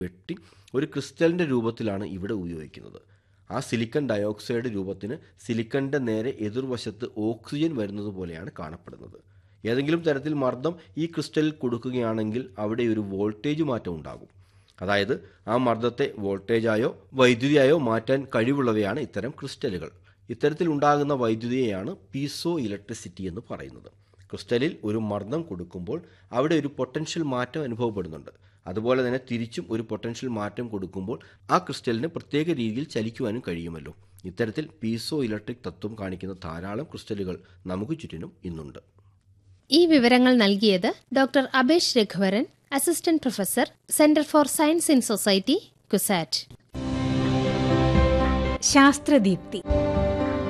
വെട്ടി ഒരു ക്രിസ്റ്റലിൻ്റെ രൂപത്തിലാണ് ഇവിടെ ഉപയോഗിക്കുന്നത് ആ സിലിക്കൺ ഡയോക്സൈഡ് രൂപത്തിന് സിലിക്കണിൻ്റെ നേരെ എതിർവശത്ത് ഓക്സിജൻ വരുന്നത് പോലെയാണ് കാണപ്പെടുന്നത് ഏതെങ്കിലും തരത്തിൽ മർദ്ദം ഈ ക്രിസ്റ്റലിൽ കൊടുക്കുകയാണെങ്കിൽ അവിടെ ഒരു വോൾട്ടേജ് മാറ്റം ഉണ്ടാകും അതായത് ആ മർദ്ദത്തെ വോൾട്ടേജായോ വൈദ്യുതിയായോ മാറ്റാൻ കഴിവുള്ളവയാണ് ഇത്തരം ക്രിസ്റ്റലുകൾ ഇത്തരത്തിൽ ഉണ്ടാകുന്ന വൈദ്യുതിയെയാണ് പീസോ ഇലക്ട്രിസിറ്റി എന്ന് പറയുന്നത് ക്രിസ്റ്റലിൽ ഒരു മർദ്ദം കൊടുക്കുമ്പോൾ അവിടെ ഒരു പൊട്ടൻഷ്യൽ മാറ്റം അനുഭവപ്പെടുന്നുണ്ട് അതുപോലെ തന്നെ തിരിച്ചും ഒരു പൊട്ടൻഷ്യൽ മാറ്റം കൊടുക്കുമ്പോൾ ആ ക്രിസ്റ്റലിന് പ്രത്യേക രീതിയിൽ ചലിക്കുവാനും കഴിയുമല്ലോ ഇത്തരത്തിൽ പീസോ ഇലക്ട്രിക് തത്വം കാണിക്കുന്ന ധാരാളം ക്രിസ്റ്റലുകൾ നമുക്ക് ചുറ്റിനും ഇന്നുണ്ട് ഈ വിവരങ്ങൾ നൽകിയത് doctor Abhesh Raghuvaran assistant professor centre for science in society CUSAT ശാസ്ത്രദീപ്തി